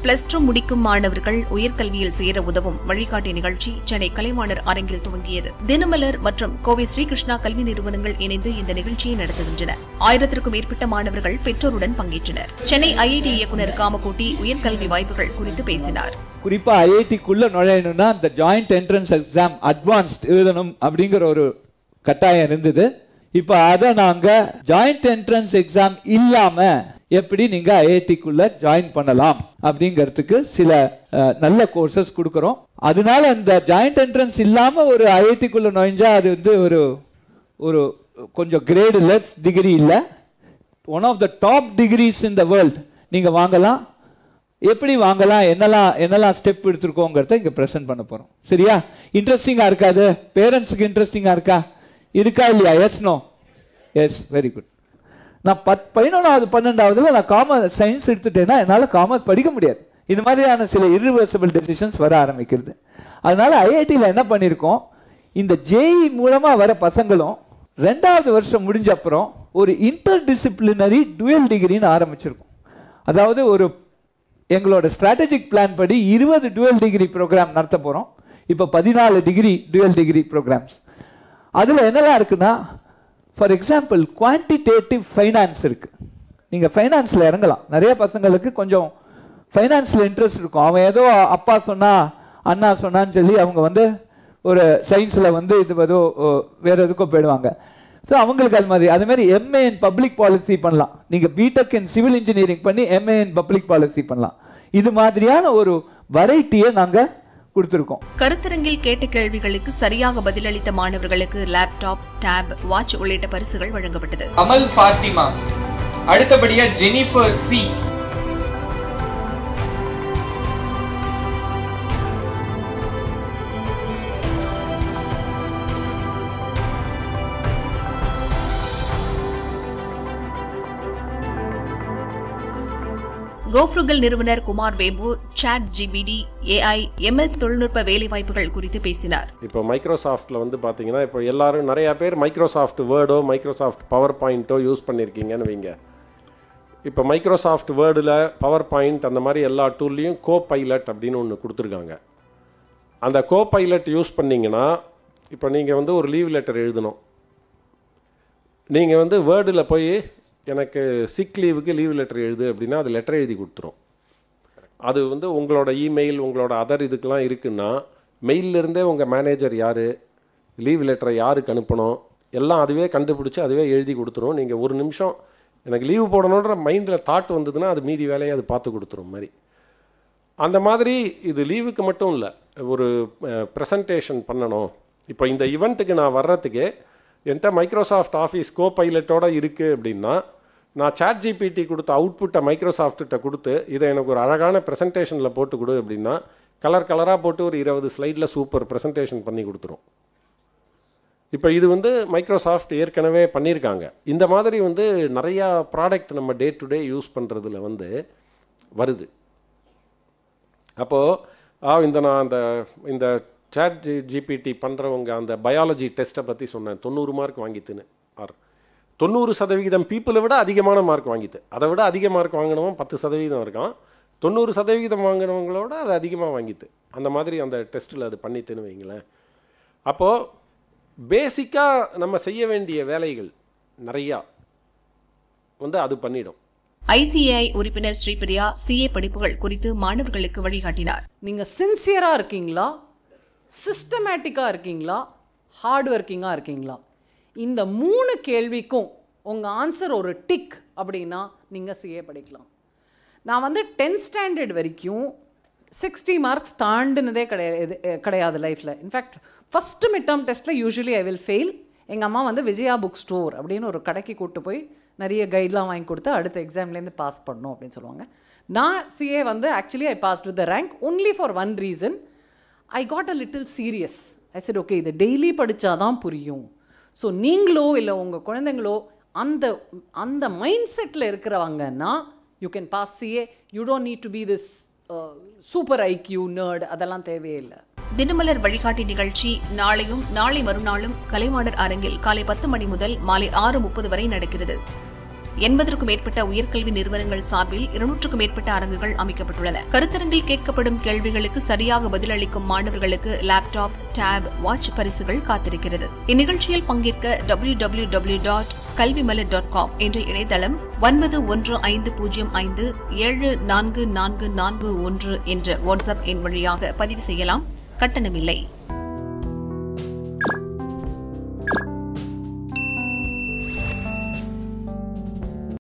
plus two முடிக்கும் மாணவர்கள் உயர்கல்வியில் சேர உதவும் வழிகாட்டி நிகழ்ச்சி சென்னை கலைவாணர் அரங்கில் துவங்கியது தினமலர் மற்றும் கோவை ஸ்ரீகிருஷ்ணா கல்வி நிறுவனங்கள் இணைந்து இந்த நிகழ்ச்சியை நடத்துகின்றன ஆயிரத்திற்கும் மேற்பட்ட மாணவர்கள் பெற்றோருடன் பங்கேற்றனர் சென்னை ஐஐடி இயக்குநர் காமகோட்டி உயர்கல்வி வாய்ப்புகள் குறித்து பேசினார் குறிப்பா ஐஐடிக்குள்ள நுழையணும்னா இந்த ஜாயிண்ட் என்ட்ரன்ஸ் எக்ஸாம் அட்வான்ஸ்ட் எழுதணும் அப்படிங்கிற ஒரு கட்டாயம் இருந்தது இப்போ அதை நாங்க ஜாயிண்ட் என்ட்ரன்ஸ் எக்ஸாம் இல்லாம எப்படி நீங்க ஐஐடிக்குள்ள ஜாயின் பண்ணலாம் அப்படிங்கிறதுக்கு சில அஹ், நல்ல கோர்சஸ் கொடுக்குறோம் அதனால இந்த ஜாயிண்ட் என்ட்ரன்ஸ் இல்லாம ஒரு ஐஐடிக்குள்ள நுழைஞ்சா அது வந்து ஒரு ஒரு கொஞ்சம் கிரேடு லெஸ் டிகிரி இல்லை one of the top degrees in the world நீங்க வாங்கலாம் எப்படி வாங்கலாம் என்னெல்லாம் என்னெல்லாம் ஸ்டெப் எடுத்திருக்கோங்கிறத இங்க ப்ரெசென்ட் பண்ண போறோம் சரியா இன்ட்ரெஸ்டிங்கா இருக்காது பேரண்ட்ஸுக்கு இன்ட்ரெஸ்டிங்கா இருக்கா இருக்கா இல்லையா yes no yes very good நான் பத் பதினொன்றாவது பன்னெண்டாவதுல நான் காமர்ஸ் சயின்ஸ் எடுத்துட்டேன்னா என்னால் காமர்ஸ் படிக்க முடியாது இது மாதிரியான சில irreversible டெசிஷன்ஸ் வர ஆரம்பிக்கிறது அதனால ஐஐடியில் என்ன பண்ணியிருக்கோம் இந்த ஜேஇ மூலமா வர பசங்களும் ரெண்டாவது வருஷம் முடிஞ்ச அப்புறம் ஒரு இன்டர் டிசிப்ளினரி டுவெல் டிகிரின்னு ஆரம்பிச்சிருக்கோம் அதாவது ஒரு எங்களோட ஸ்ட்ராட்டஜிக் பிளான் படி இருபது டுவெல் டிகிரி ப்ரோக்ராம் நடத்த போகிறோம் இப்போ பதினாலு டிகிரி டுவெல் டிகிரி ப்ரோக்ராம்ஸ் அதில் என்னெல்லாம் இருக்குன்னா ஃபார் எக்ஸாம்பிள் குவான்டிடேட்டிவ் ஃபைனான்ஸ் இருக்கு நீங்கள் ஃபைனான்ஸில் இறங்கலாம் நிறைய பசங்களுக்கு கொஞ்சம் ஃபைனான்ஸில் இன்ட்ரெஸ்ட் இருக்கும் அவன் ஏதோ அப்பா சொன்னா அண்ணா சொன்னான்னு சொல்லி அவங்க வந்து ஒரு சயின்ஸில் வந்து இது ஏதோ ஓ, வேற எதுக்கோ போயிடுவாங்க ஸோ அவங்களுக்கு அது மாதிரி அது மாதிரி எம்ஏ இன் பப்ளிக் பாலிசி பண்ணலாம் நீங்கள் பிடெக் இன் சிவில் இன்ஜினியரிங் பண்ணி எம்ஏ இன் பப்ளிக் பாலிசி பண்ணலாம் இது மாதிரியான ஒரு வெரைட்டியை நாங்கள் கொடுத்துருக்கோம் கருத்தரங்கில் கேட்ட கேள்விகளுக்கு சரியாக பதிலளித்த மாணவர்களுக்கு லேப்டாப் டேப் வாட்ச் உள்ளிட்ட பரிசுகள் வழங்கப்பட்டது அமல் ஃபாத்திமா அடுத்தபடியா ஜெனிஃபர் சி கோஃப்ருகல் நிறுவனர் Kumar Vembu ChatGPT AI ML தொழில்நுட்ப வேலைவாய்ப்புகள் குறித்து பேசினார் இப்போ மைக்ரோசாஃப்ட்டில் வந்து பார்த்தீங்கன்னா இப்போ எல்லாரும் நிறையா பேர் மைக்ரோசாஃப்ட் வேர்டோ மைக்ரோசாஃப்ட் பவர் பாயிண்ட்டோ யூஸ் பண்ணியிருக்கீங்கன்னு வைங்க இப்போ மைக்ரோசாஃப்ட் வேர்டில் பவர் பாயிண்ட் அந்த மாதிரி எல்லா டூல்லையும் கோ பைலட் அப்படின்னு ஒன்று கொடுத்துருக்காங்க அந்த கோ பைலட் யூஸ் பண்ணீங்கன்னா இப்போ நீங்கள் வந்து ஒரு லீவ் லெட்டர் எழுதணும் நீங்கள் வந்து வேர்டில் போய் எனக்கு சிக் லீவுக்கு லீவ் லெட்டர் எழுது அப்படின்னா அது லெட்டர் எழுதி கொடுத்துரும் அது வந்து உங்களோட இமெயில் உங்களோட அதர் இதுக்கெல்லாம் இருக்குன்னா மெயில்ல இருந்தே உங்கள் மேனேஜர் யார் லீவ் லெட்டரை யாருக்கு அனுப்பணும் எல்லாம் அதுவே கண்டுபிடிச்சி அதுவே எழுதி கொடுத்துரும் நீங்கள் ஒரு நிமிஷம் எனக்கு லீவு போடணுன்ற மைண்டில் தாட் வந்ததுன்னா அது மீதி வேலையை அது பார்த்து கொடுத்துரும் மாதிரி அந்த மாதிரி இது லீவுக்கு மட்டும் இல்லை ஒரு ப்ரெசன்டேஷன் பண்ணணும் இப்போ இந்த ஈவெண்ட்டுக்கு நான் வர்றதுக்கு என்கிட்ட மைக்ரோசாஃப்ட் ஆஃபீஸ் கோ பைலட்டோட இருக்குது அப்படின்னா நான் சாட் ஜிபிடி கொடுத்த அவுட்புட்டை மைக்ரோசாஃப்ட்ட கொடுத்து இதை எனக்கு ஒரு அழகான ப்ரெசன்டேஷனில் போட்டு கொடு அப்படின்னா கலர் கலராக போட்டு ஒரு இருபது ஸ்லைடில் சூப்பர் ப்ரெசன்டேஷன் பண்ணி கொடுத்துரும் இப்போ இது வந்து மைக்ரோசாஃப்ட் ஏற்கனவே பண்ணியிருக்காங்க இந்த மாதிரி வந்து நிறையா ப்ராடக்ட் நம்ம டே டு டே யூஸ் பண்ணுறதுல வந்து வருது அப்போது ஆ இந்த நான் அந்த இந்த சாட் ஜிபிடி பண்ணுறவங்க அந்த பயாலஜி டெஸ்ட்டை பற்றி சொன்னேன் தொண்ணூறு மார்க் வாங்கித்துன்னு ஆர் தொண்ணூறு சதவிகிதம் பீப்புளை விட அதிகமான மார்க் வாங்கித்து அதை விட அதிக மார்க் வாங்கினவன் பத்து சதவீதம் இருக்கான் தொண்ணூறு சதவிகிதம் வாங்கினவங்களோட அது அதிகமாக வாங்கித்து அந்த மாதிரி அந்த டெஸ்ட்டில் அது பண்ணித்துன்னு வைங்களேன் அப்போது பேசிக்காக நம்ம செய்ய வேண்டிய வேலைகள் நிறையா வந்து அது பண்ணிடும் ஐசிஐ உறுப்பினர் ஸ்ரீபிரியா சிஏ படிப்புகள் குறித்து மாணவர்களுக்கு வழிகாட்டினார் நீங்கள் சின்சியராக இருக்கீங்களா சிஸ்டமேட்டிக்காக இருக்கீங்களா ஹார்ட் ஒர்க்கிங்காக இருக்கீங்களா இந்த மூணு கேள்விக்கும் உங்கள் ஆன்சர் ஒரு டிக் அப்படின்னா நீங்கள் சிஏ படிக்கலாம் நான் வந்து டென்த் ஸ்டாண்டர்ட் வரைக்கும் சிக்ஸ்டி மார்க்ஸ் தாண்டினதே கிடையாது கிடையாது லைஃப்பில் இன்ஃபேக்ட் ஃபஸ்ட்டு மிட் டேர்ம் டெஸ்ட்டில் யூஸ்வலி ஐ வில் ஃபெயில் எங்கள் அம்மா வந்து விஜயா புக் ஸ்டோர் அப்படின்னு ஒரு கடைக்கு கூட்டு போய் நிறைய கைட்லாம் வாங்கி கொடுத்து அடுத்த எக்ஸாம்லேருந்து பாஸ் பண்ணணும் அப்படின்னு சொல்லுவாங்க நான் சிஏ வந்து actually I passed with the rank only for one reason I got a little serious I said okay இது டெய்லி படித்தாதான் புரியும் ஸோ நீங்களோ இல்லை உங்கள் குழந்தைங்களோ அந்த அந்த மைண்ட் செட்டில் இருக்கிறவங்கன்னா you can pass CA you don't need to be this super IQ nerd அதெல்லாம் தேவையே இல்லை தினமலர் வழிகாட்டி நிகழ்ச்சி நாளையும் நாளை மறுநாளும் கலைவாணர் அரங்கில் காலை பத்து மணி முதல் மாலை ஆறு முப்பது வரை நடக்கிறது எண்பதற்கும் மேற்பட்ட உயர்கல்வி நிறுவனங்கள் சார்பில் இருநூற்றுக்கும் மேற்பட்ட அரங்குகள் அமைக்கப்பட்டுள்ளன கருத்தரங்கில் கேட்கப்படும் கேள்விகளுக்கு சரியாக பதிலளிக்கும் மாணவர்களுக்கு லேப்டாப் டேப் வாட்ச் பரிசுகள் காத்திருக்கிறது இந்நிகழ்ச்சியில் பங்கேற்க W W W dot Kalvimalar dot com என்ற இணையதளம் ஒன்பது ஒன்று ஐந்து பூஜ்ஜியம் ஐந்து ஏழு நான்கு நான்கு நான்கு ஒன்று என்ற வாட்ஸ்அப் எண் வழியாக பதிவு செய்யலாம் கட்டணமில்லை